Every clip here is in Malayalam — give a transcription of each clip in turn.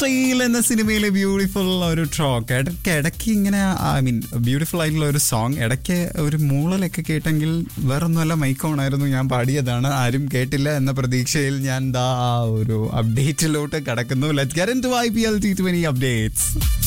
സ്റ്റൈൽ എന്ന സിനിമയിലെ ബ്യൂട്ടിഫുൾ ഒരു ട്രോക്ക് ഇടയ്ക്ക് ഇടയ്ക്ക് ഇങ്ങനെ ഐ മീൻ ബ്യൂട്ടിഫുൾ ആയിട്ടുള്ള ഒരു സോങ് ഇടയ്ക്ക് ഒരു മൂളലൊക്കെ കേട്ടെങ്കിൽ വേറൊന്നുമല്ല മൈക്കോണായിരുന്നു ഞാൻ പാടിയതാണ് ആരും കേട്ടില്ല എന്ന പ്രതീക്ഷയിൽ ഞാൻ ദാ ആ ഒരു അപ്ഡേറ്റിലോട്ട് കടക്കുന്നു let get into I P L T twenty updates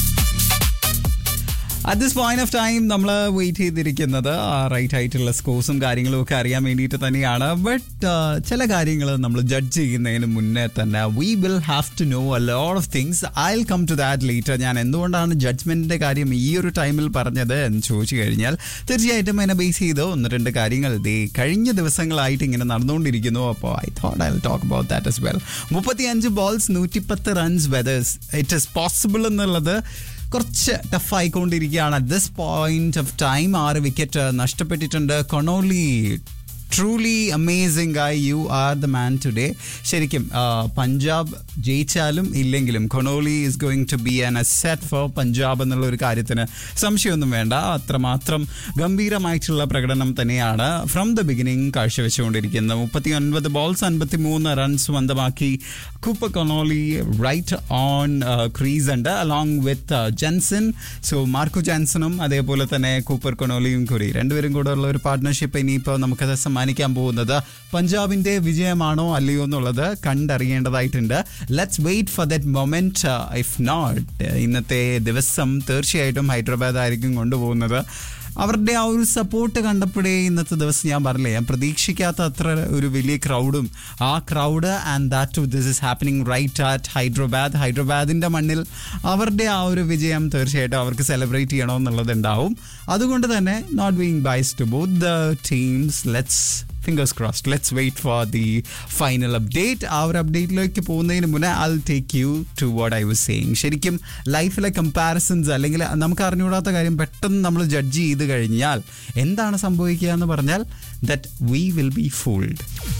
at this point of time നമ്മൾ വെയിറ്റ് ചെയ്തിരിക്കുന്നത് റൈറ്റ് ആയിട്ടുള്ള സ്കോഴ്സും കാര്യങ്ങളും ഒക്കെ അറിയാൻ വേണ്ടിയിട്ട് തന്നെയാണ് ബട്ട് ചില കാര്യങ്ങൾ നമ്മൾ ജഡ്ജ് ചെയ്യുന്നതിന് മുന്നേ തന്നെ we will have to know a lot of things I will come to that later ഞാൻ എന്തുകൊണ്ടാണ് ജഡ്ജ്മെന്റിന്റെ കാര്യം ഈ ഒരു ടൈമിൽ പറഞ്ഞത് എന്ന് ചോദിച്ചു കഴിഞ്ഞാൽ തീർച്ചയായിട്ടും അതിനെ ബേസ് ചെയ്ത് ഒന്ന് രണ്ട് കാര്യങ്ങൾ ദേ കഴിഞ്ഞ ദിവസങ്ങളായിട്ട് ഇങ്ങനെ നടന്നുകൊണ്ടിരിക്കുന്നു അപ്പോൾ I thought I will talk about that as well മുപ്പത്തി അഞ്ച് ബോൾസ് നൂറ്റിപ്പത്ത് runs whether it is possible എന്നുള്ളത് കുറച്ച് ടഫായിക്കൊണ്ടിരിക്കുകയാണ് at this point of time ആറ് വിക്കറ്റ് നഷ്ടപ്പെട്ടിട്ടുണ്ട് കൊണോലി ട്രൂലി അമേസിംഗ് ആയി you are the man today ശരിക്കും ആ, പഞ്ചാബ് ജയിച്ചാലും ഇല്ലെങ്കിലും Connolly is going to be an asset for Punjab എന്നുള്ള ഒരു കാര്യത്തിന് സംശയമൊന്നും വേണ്ട അത്രമാത്രം ഗംഭീരമായിട്ടുള്ള പ്രകടനം തന്നെയാണ് ഫ്രം ദ ബിഗിനിങ് കാഴ്ചവെച്ചുകൊണ്ടിരിക്കുന്നത് മുപ്പത്തി ഒൻപത് ബോൾസ് അൻപത്തി മൂന്ന് റൺസ് സ്വന്തമാക്കി Cooper Connolly right on crease ഉണ്ട് along with Jansen so Marco ജാൻസണും അതേപോലെ തന്നെ കൂപ്പർ കൊണോലിയും കൂടി രണ്ടുപേരും കൂടെ ഉള്ള ഒരു പാർട്ട്ണർഷിപ്പ് ഇനിയിപ്പോൾ നമുക്കത് സമ്മാനിക്കാൻ പോകുന്നത് പഞ്ചാബിന്റെ വിജയമാണോ അല്ലയോ എന്നുള്ളത് കണ്ടറിയേണ്ടതായിട്ടുണ്ട് let's wait for that moment if not ഇന്നത്തെ ദിവസം തീർച്ചയായിട്ടും ഹൈദരാബാദ് ആയിരിക്കും കൊണ്ടുപോകുന്നത് അവരുടെ ആ ഒരു സപ്പോർട്ട് കണ്ടപ്പോഴേ ഇന്നത്തെ ദിവസം ഞാൻ പറഞ്ഞില്ലേ ഞാൻ പ്രതീക്ഷിക്കാത്ത അത്ര ഒരു വലിയ ക്രൗഡും ആ crowd and that to this is happening right at Hyderabad ഹൈദരാബാദിന്റെ മണ്ണിൽ അവരുടെ ആ ഒരു വിജയം തീർച്ചയായിട്ടും അവർക്ക് സെലിബ്രേറ്റ് ചെയ്യണമെന്നുള്ളത് ഉണ്ടാവും അതുകൊണ്ട് തന്നെ not being bias to both the teams let's fingers crossed let's wait for the final update ആ ഒരു അപ്ഡേറ്റിലേക്ക് പോകുന്നതിന് മുന്നേ I take you to what I was saying ശരിക്കും ലൈഫിലെ കമ്പാരിസൺസ് അല്ലെങ്കിൽ നമുക്ക് അറിഞ്ഞുകൂടാത്ത കാര്യം പെട്ടെന്ന് നമ്മൾ ജഡ്ജ് ചെയ്ത് കഴിഞ്ഞാൽ എന്താണ് സംഭവിക്കുക എന്ന് പറഞ്ഞാൽ that we will be fooled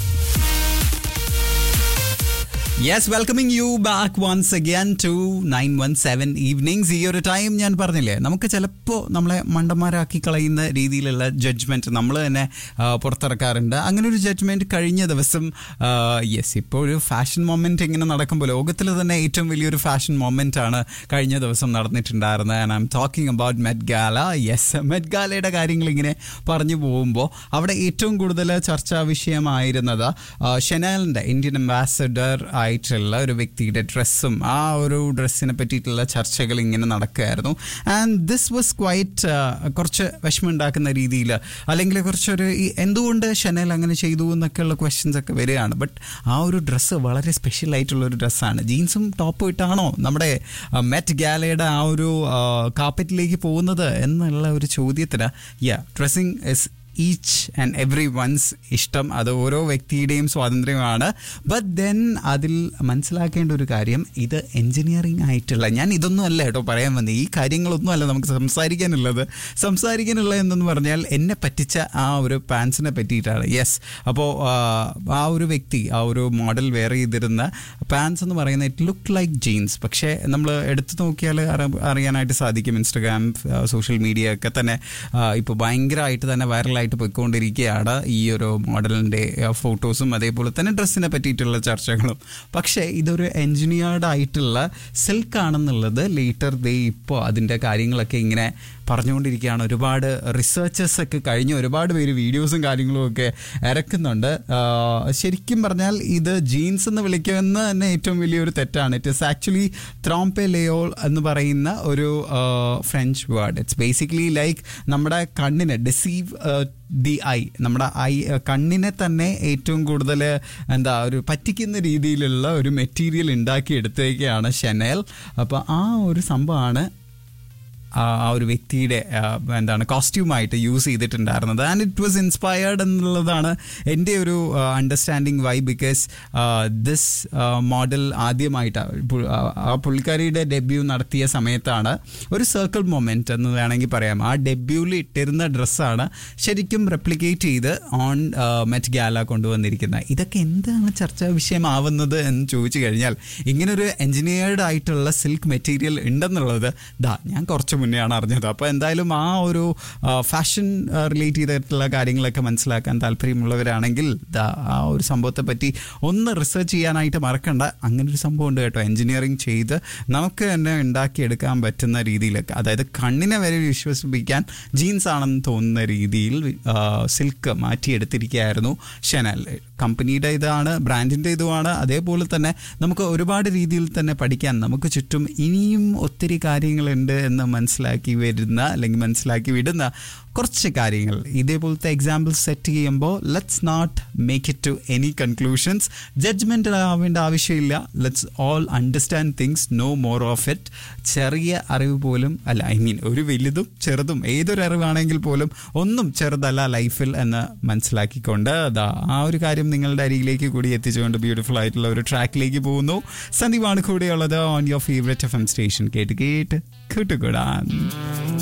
yes welcoming you back once again to nine one seven evenings ഈ ഒരു ടൈം ഞാൻ പറഞ്ഞില്ലേ നമുക്ക് ചിലപ്പോൾ നമ്മളെ മണ്ടന്മാരാക്കി കളയുന്ന രീതിയിലുള്ള ജഡ്ജ്മെന്റ് നമ്മൾ തന്നെ ആ, പുറത്തിറക്കാറുണ്ട് അങ്ങനെ ഒരു ജഡ്ജ്മെന്റ് കഴിഞ്ഞ ദിവസം യെസ് ഇപ്പോൾ ഒരു ഫാഷൻ മൊമെന്റ് ഇങ്ങനെ നടക്കുമ്പോൾ ലോകത്തിൽ തന്നെ ഏറ്റവും വലിയൊരു ഫാഷൻ മൊമെന്റ് ആണ് കഴിഞ്ഞ ദിവസം നടന്നിട്ടുണ്ടായിരുന്നത് and I'm talking about Met Gala yes Met ഗാലയുടെ കാര്യങ്ങൾ ഇങ്ങനെ പറഞ്ഞു പോകുമ്പോൾ അവിടെ ഏറ്റവും കൂടുതൽ ചർച്ചാ വിഷയമായിരുന്നത് ആ, ഷെനാലിൻ്റെ ഇന്ത്യൻ അംബാസഡർ ആയിട്ടുള്ള ഒരു വ്യക്തിയുടെ ഡ്രസ്സും ആ ഒരു ഡ്രസ്സിനെ പറ്റിയിട്ടുള്ള ചർച്ചകൾ ഇങ്ങനെ നടക്കുകയായിരുന്നു ആൻഡ് ദിസ് വാസ് ക്വൈറ്റ് കുറച്ച് വിഷമമുണ്ടാക്കുന്ന രീതിയിൽ അല്ലെങ്കിൽ കുറച്ചൊരു ഈ എന്തുകൊണ്ട് ഷെനൽ അങ്ങനെ ചെയ്തു എന്നൊക്കെയുള്ള ക്വസ്റ്റ്യൻസ് ഒക്കെ വരികയാണ് ബട്ട് ആ ഒരു ഡ്രസ്സ് വളരെ സ്പെഷ്യൽ ആയിട്ടുള്ള ഒരു ഡ്രസ്സാണ് ജീൻസും ടോപ്പും ഇട്ടാണോ നമ്മുടെ മെറ്റ് ഗാലയുടെ ആ ഒരു കാപ്പറ്റിലേക്ക് പോകുന്നത് എന്നുള്ള ഒരു ചോദ്യത്തിന് yeah dressing is each and everyone's ഇഷ്ടം അത് ഓരോ വ്യക്തിയുടെയും സ്വാതന്ത്ര്യമാണ് ബട്ട് ദെൻ അതിൽ മനസ്സിലാക്കേണ്ട ഒരു കാര്യം ഇത് എൻജിനീയറിംഗ് ആയിട്ടുള്ള ഞാൻ ഇതൊന്നും അല്ല കേട്ടോ പറയാൻ വന്നത് ഈ കാര്യങ്ങളൊന്നും അല്ല നമുക്ക് സംസാരിക്കാനുള്ളത് സംസാരിക്കാനുള്ള എന്തെന്ന് പറഞ്ഞാൽ എന്നെ പറ്റിച്ച ആ ഒരു പാൻസിനെ പറ്റിയിട്ടാണ് യെസ് അപ്പോൾ ആ ഒരു വ്യക്തി ആ ഒരു മോഡൽ വെയർ ചെയ്തിരുന്ന പാൻസ് എന്ന് പറയുന്നത് ഇറ്റ് ലുക്ക് ലൈക്ക് ജീൻസ് പക്ഷേ നമ്മൾ എടുത്തു നോക്കിയാൽ അറി- അറിയാനായിട്ട് സാധിക്കും ഇൻസ്റ്റഗ്രാം സോഷ്യൽ മീഡിയ ഒക്കെ തന്നെ ഇപ്പോൾ ഭയങ്കരമായിട്ട് തന്നെ വൈറലായിട്ട് പോയിക്കൊണ്ടിരിക്കുകയാണ് ഈ ഒരു മോഡലിൻ്റെ ഫോട്ടോസും അതേപോലെ തന്നെ ഡ്രസ്സിനെ പറ്റിയിട്ടുള്ള ചർച്ചകളും പക്ഷേ ഇതൊരു എൻജിനീയർഡ് ആയിട്ടുള്ള സിൽക്ക് ആണെന്നുള്ളത് ലേറ്റർ ദേ ഇപ്പോൾ അതിൻ്റെ കാര്യങ്ങളൊക്കെ ഇങ്ങനെ പറഞ്ഞുകൊണ്ടിരിക്കുകയാണ് ഒരുപാട് റിസർച്ചേഴ്സ് ഒക്കെ കഴിഞ്ഞ് ഒരുപാട് പേര് വീഡിയോസും കാര്യങ്ങളും ഒക്കെ ഇറക്കുന്നുണ്ട് ആ, ശരിക്കും പറഞ്ഞാൽ ഇത് ജീൻസ് എന്ന് വിളിക്കുന്ന തന്നെ ഏറ്റവും വലിയൊരു തെറ്റാണ് it is actually trompe l'oeil എന്ന് പറയുന്ന ഒരു French word it's basically like നമ്മുടെ കണ്ണിന് ഡിസീവ് ദി ഐ നമ്മുടെ ഐ കണ്ണിനെ തന്നെ ഏറ്റവും കൂടുതൽ എന്താ ഒരു പറ്റിക്കുന്ന രീതിയിലുള്ള ഒരു മെറ്റീരിയൽ ഉണ്ടാക്കി എടുത്തേക്കാണ് ഷെനൽ അപ്പോൾ ആ ഒരു സംഭവമാണ് ആ ആ ഒരു വ്യക്തിയുടെ ആ, എന്താണ് കോസ്റ്റ്യൂമായിട്ട് യൂസ് ചെയ്തിട്ടുണ്ടായിരുന്നത് ആൻഡ് ഇറ്റ് വാസ് ഇൻസ്പയർഡ് എന്നുള്ളതാണ് എൻ്റെ ഒരു understanding why because this model ആദ്യമായിട്ട് പു- ആ, ആ പുള്ളിക്കാരിയുടെ ഡെബ്യൂ നടത്തിയ സമയത്താണ് ഒരു സർക്കിൾ മൊമെൻറ്റ് എന്ന് വേണമെങ്കിൽ പറയാം ആ ഡെബ്യൂവിൽ ഇട്ടിരുന്ന ഡ്രസ്സാണ് ശരിക്കും റെപ്ലിക്കേറ്റ് ചെയ്ത് ഓൺ മെറ്റ് ഗാല കൊണ്ടുവന്നിരിക്കുന്നത് ഇതൊക്കെ എന്താണ് ചർച്ചാ വിഷയമാവുന്നത് എന്ന് ചോദിച്ചു കഴിഞ്ഞാൽ ഇങ്ങനൊരു എഞ്ചിനീയർഡ് ആയിട്ടുള്ള സിൽക്ക് മെറ്റീരിയൽ ഉണ്ടെന്നുള്ളത് ദാ ഞാൻ കുറച്ച് മുന്നെയാണ് അറിഞ്ഞത് അപ്പോൾ എന്തായാലും ആ ഒരു ഫാഷൻ റിലേറ്റ് ചെയ്തിട്ടുള്ള കാര്യങ്ങളൊക്കെ മനസ്സിലാക്കാൻ താല്പര്യമുള്ളവരാണെങ്കിൽ ദാ ആ ഒരു സംഭവത്തെ പറ്റി ഒന്ന് റിസർച്ച് ചെയ്യാനായിട്ട് മറക്കണ്ട അങ്ങനെ ഒരു സംഭവം ഉണ്ട് കേട്ടോ എഞ്ചിനീയറിംഗ് ചെയ്ത് നമുക്ക് തന്നെ ഉണ്ടാക്കിയെടുക്കാൻ പറ്റുന്ന രീതിയിലൊക്കെ അതായത് കണ്ണിനെ വരെ വിശ്വസിപ്പിക്കാൻ ജീൻസ് ആണെന്ന് തോന്നുന്ന രീതിയിൽ സിൽക്ക് മാറ്റിയെടുത്തിരിക്കുകയായിരുന്നു ഷെനൽ കമ്പനിയുടെ ഇതാണ് ബ്രാൻഡിൻ്റെ ഇതുമാണ് അതേപോലെ തന്നെ നമുക്ക് ഒരുപാട് രീതിയിൽ തന്നെ പഠിക്കാൻ നമുക്ക് ചുറ്റും ഇനിയും ഒത്തിരി കാര്യങ്ങളുണ്ട് എന്ന് മനസ്സിലാക്കി വരുന്ന അല്ലെങ്കിൽ മനസ്സിലാക്കി വിടുന്ന കുറച്ച് കാര്യങ്ങൾ ഇതേപോലത്തെ എക്സാമ്പിൾ സെറ്റ് ചെയ്യുമ്പോൾ let's not make it to any conclusions judgement ആവേണ്ട ആവശ്യമില്ല let's all understand things no more of it ചെറിയ അറിവ് പോലും അല്ല ഐ മീൻ ഒരു വലുതും ചെറുതും ഏതൊരു അറിവാണെങ്കിൽ പോലും ഒന്നും ചെറുതല്ല ലൈഫിൽ എന്ന് മനസ്സിലാക്കിക്കൊണ്ട് അതാ ആ ഒരു കാര്യം നിങ്ങളുടെ അരികിലേക്ക് കൂടി എത്തിച്ചുകൊണ്ട് ബ്യൂട്ടിഫുൾ ആയിട്ടുള്ള ഒരു ട്രാക്കിലേക്ക് പോകുന്നു സന്ദീപാണ് കൂടെയുള്ളത് on your favourite F M station കേട്ട് കേട്ട് കൂട്ടുകൂടാൻ